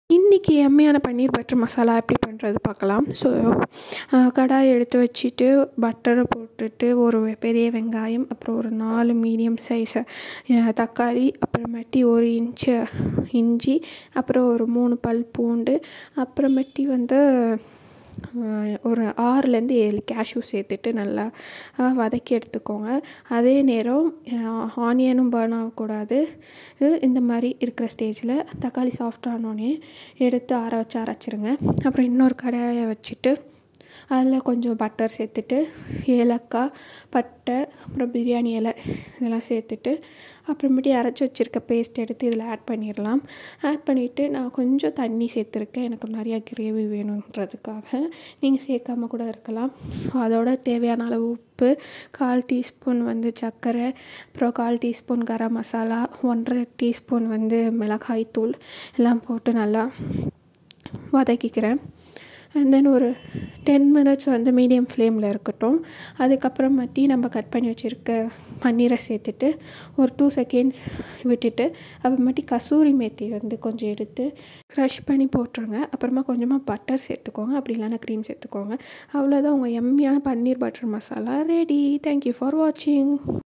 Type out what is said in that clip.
இன்றைக்கி எம்மியான பன்னீர் பட்டர் மசாலா எப்படி பண்ணுறது பார்க்கலாம் ஸோ கடாய் எடுத்து வச்சுட்டு பட்டரை போட்டுட்டு ஒரு பெரிய வெங்காயம் அப்புறம் ஒரு நாலு மீடியம் சைஸு தக்காளி அப்புறமேட்டி ஒரு இன்ச்சு இஞ்சி அப்புறம் ஒரு மூணு பல் பூண்டு அப்புறமேட்டி வந்து ஒரு ஆறுலேருந்து ஏழு கேஷ்யூ சேர்த்துட்டு நல்லா வதக்கி எடுத்துக்கோங்க அதே நேரம் ஆனியனும் பர்ன் ஆகக்கூடாது இந்த மாதிரி இருக்கிற ஸ்டேஜில் தக்காளி சாஃப்ட் ஆனோடனே எடுத்து ஆற வச்சு அரைச்சிருங்க அப்புறம் இன்னொரு கடாயை வச்சுட்டு அதில் கொஞ்சம் பட்டர் சேர்த்துட்டு ஏலக்காய் பட்டை அப்புறம் பிரியாணி இலை இதெல்லாம் சேர்த்துட்டு அப்புறமேட்டு அரைச்சி வச்சுருக்க பேஸ்ட் எடுத்து இதில் ஆட் பண்ணிடலாம் ஆட் பண்ணிவிட்டு நான் கொஞ்சம் தண்ணி சேர்த்துருக்கேன் எனக்கு நிறையா கிரேவி வேணுன்றதுக்காக நீங்கள் சேர்க்காம கூட இருக்கலாம் ஸோ அதோட தேவையான அளவு உப்பு கால் டீஸ்பூன் வந்து சர்க்கரை அப்புறம் கால் டீஸ்பூன் கரம் மசாலா ஒன்றரை டீஸ்பூன் வந்து மிளகாய் தூள் எல்லாம் போட்டு நல்லா வதக்கிக்கிறேன் அண்ட் தென் ஒரு டென் மினிட்ஸ் வந்து மீடியம் ஃப்ளேமில் இருக்கட்டும் அதுக்கப்புறமாட்டி நம்ம கட் பண்ணி வச்சுருக்க பன்னீரை சேர்த்துட்டு ஒரு டூ செகண்ட்ஸ் விட்டுட்டு அப்புறமாட்டி கசூரி மேத்தி வந்து கொஞ்சம் எடுத்து க்ரஷ் பண்ணி போட்டுருங்க அப்புறமா கொஞ்சமாக பட்டர் சேர்த்துக்கோங்க அப்படி இல்லைனா க்ரீம் சேர்த்துக்கோங்க அவ்வளோதான் உங்கள் எம்மியான paneer butter masala ready thank you for வாட்சிங்